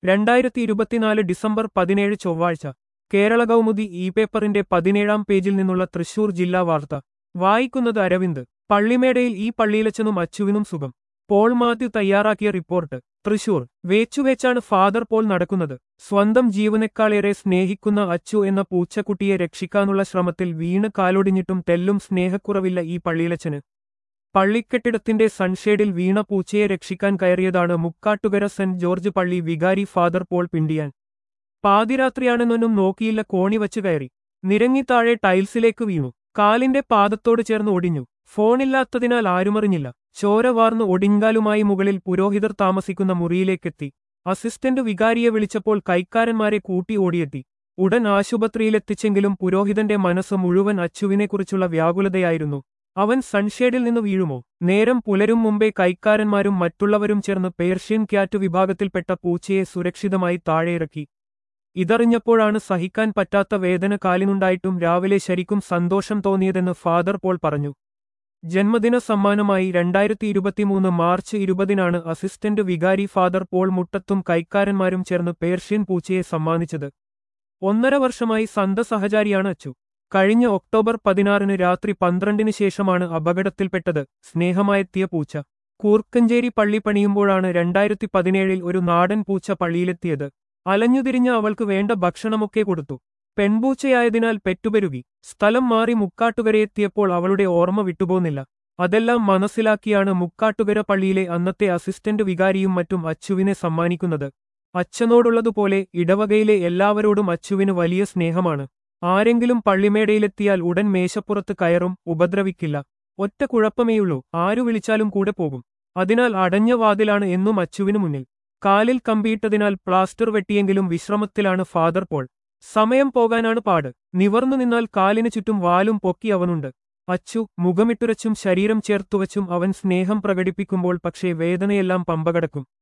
രണ്ടായിരത്തി ഇരുപത്തിനാല് ഡിസംബർ പതിനേഴ് ചൊവ്വാഴ്ച കേരള കൗമുദി ഇ പേപ്പറിന്റെ പതിനേഴാം പേജിൽ നിന്നുള്ള തൃശൂർ ജില്ലാ വാർത്ത വായിക്കുന്നത് അരവിന്ദ് പള്ളിമേടയിൽ ഈ പള്ളിയിലച്ചനും അച്ചുവിനും സുഖം പോൾ മാത്യു തയ്യാറാക്കിയ റിപ്പോർട്ട് തൃശൂർ വേച്ചുവേച്ചാണ് ഫാദർ പോൾ നടക്കുന്നത് സ്വന്തം ജീവനേക്കാളേറെ സ്നേഹിക്കുന്ന അച്ചു എന്ന പൂച്ചക്കുട്ടിയെ രക്ഷിക്കാനുള്ള ശ്രമത്തിൽ വീണ് കാലൊടിഞ്ഞിട്ടും തെല്ലും സ്നേഹക്കുറവില്ല ഈ പള്ളിയിലച്ചന് പള്ളിക്കെട്ടിടത്തിന്റെ സൺഷേഡിൽ വീണ പൂച്ചയെ രക്ഷിക്കാൻ കയറിയതാണ് മുക്കാട്ടുകര സെന്റ് ജോർജ് പള്ളി വികാരി ഫാദർ പോൾ പിണ്ടിയാൻ പാതിരാത്രിയാണെന്നൊന്നും നോക്കിയില്ല കോണി വച്ച് കയറി നിരങ്ങി താഴെ ടൈൽസിലേക്ക് വീണു കാലിന്റെ പാദത്തോട് ചേർന്ന് ഒടിഞ്ഞു ഫോണില്ലാത്തതിനാൽ ആരുമറിഞ്ഞില്ല ചോര വാർന്ന് ഒടിങ്കാലുമായി മുകളിൽ പുരോഹിതർ താമസിക്കുന്ന മുറിയിലേക്കെത്തി അസിസ്റ്റന്റ് വികാരിയെ വിളിച്ചപ്പോൾ കൈക്കാരന്മാരെ കൂട്ടി ഓടിയെത്തി ഉടൻ ആശുപത്രിയിലെത്തിച്ചെങ്കിലും പുരോഹിതന്റെ മനസ്സ് മുഴുവൻ അച്ചുവിനെക്കുറിച്ചുള്ള വ്യാകുലതയായിരുന്നു അവൻ സൺഷേഡിൽ നിന്ന് വീഴുമോ നേരം പുലരും മുമ്പേ കൈക്കാരന്മാരും മറ്റുള്ളവരും ചേർന്ന് പേർഷ്യൻ ക്യാറ്റ് വിഭാഗത്തിൽപ്പെട്ട പൂച്ചയെ സുരക്ഷിതമായി താഴെയിറക്കി ഇതറിഞ്ഞപ്പോഴാണ് സഹിക്കാൻ പറ്റാത്ത വേദന കാലിനുണ്ടായിട്ടും രാവിലെ ശരിക്കും സന്തോഷം തോന്നിയതെന്ന് ഫാദർ പോൾ പറഞ്ഞു ജന്മദിന സമ്മാനമായി രണ്ടായിരത്തി ഇരുപത്തിമൂന്ന് മാർച്ച് ഇരുപതിനാണ് അസിസ്റ്റന്റ് വികാരി ഫാദർ പോൾ മുട്ടത്തും കൈക്കാരന്മാരും ചേർന്ന് പേർഷ്യൻ പൂച്ചയെ സമ്മാനിച്ചത് ഒന്നര വർഷമായി സന്ത സഹചാരിയാണ് അച്ചു കഴിഞ്ഞ ഒക്ടോബർ പതിനാറിന് രാത്രി പന്ത്രണ്ടിന് ശേഷമാണ് അപകടത്തിൽപ്പെട്ടത് സ്നേഹമായെത്തിയ പൂച്ച കൂർക്കഞ്ചേരി പള്ളി പണിയുമ്പോഴാണ് രണ്ടായിരത്തി പതിനേഴിൽ ഒരു നാടൻ പൂച്ച പള്ളിയിലെത്തിയത് അലഞ്ഞുതിരിഞ്ഞ അവൾക്ക് വേണ്ട ഭക്ഷണമൊക്കെ കൊടുത്തു പെൺപൂച്ചയായതിനാൽ പെറ്റുപെരുകി സ്ഥലം മാറി മുക്കാട്ടുകരയെത്തിയപ്പോൾ അവളുടെ ഓർമ്മ വിട്ടുപോന്നില്ല അതെല്ലാം മനസ്സിലാക്കിയാണ് മുക്കാട്ടുകര പള്ളിയിലെ അന്നത്തെ അസിസ്റ്റന്റ് വികാരിയും മറ്റും അച്ചുവിനെ സമ്മാനിക്കുന്നത് അച്ഛനോടുള്ളതുപോലെ ഇടവകയിലെ എല്ലാവരോടും അച്ചുവിന് വലിയ സ്നേഹമാണ് ആരെങ്കിലും പള്ളിമേടയിലെത്തിയാൽ ഉടൻ മേശപ്പുറത്ത് കയറും ഉപദ്രവിക്കില്ല ഒറ്റ കുഴപ്പമേയുള്ളൂ ആരു വിളിച്ചാലും കൂടെ പോകും അതിനാൽ അടഞ്ഞ വാതിലാണ് എന്നും അച്ചുവിനു മുന്നിൽ കാലിൽ കമ്പിയിട്ടതിനാൽ പ്ലാസ്റ്റർ വെട്ടിയെങ്കിലും വിശ്രമത്തിലാണ് ഫാദർ പോൾ സമയം പോകാനാണ് പാട് നിവർന്നു നിന്നാൽ കാലിനു ചുറ്റും വാലും പൊക്കി അവനുണ്ട് അച്ചു മുഖമിട്ടുരച്ചും ശരീരം ചേർത്തുവച്ചും അവൻ സ്നേഹം പ്രകടിപ്പിക്കുമ്പോൾ പക്ഷേ വേദനയെല്ലാം പമ്പകടക്കും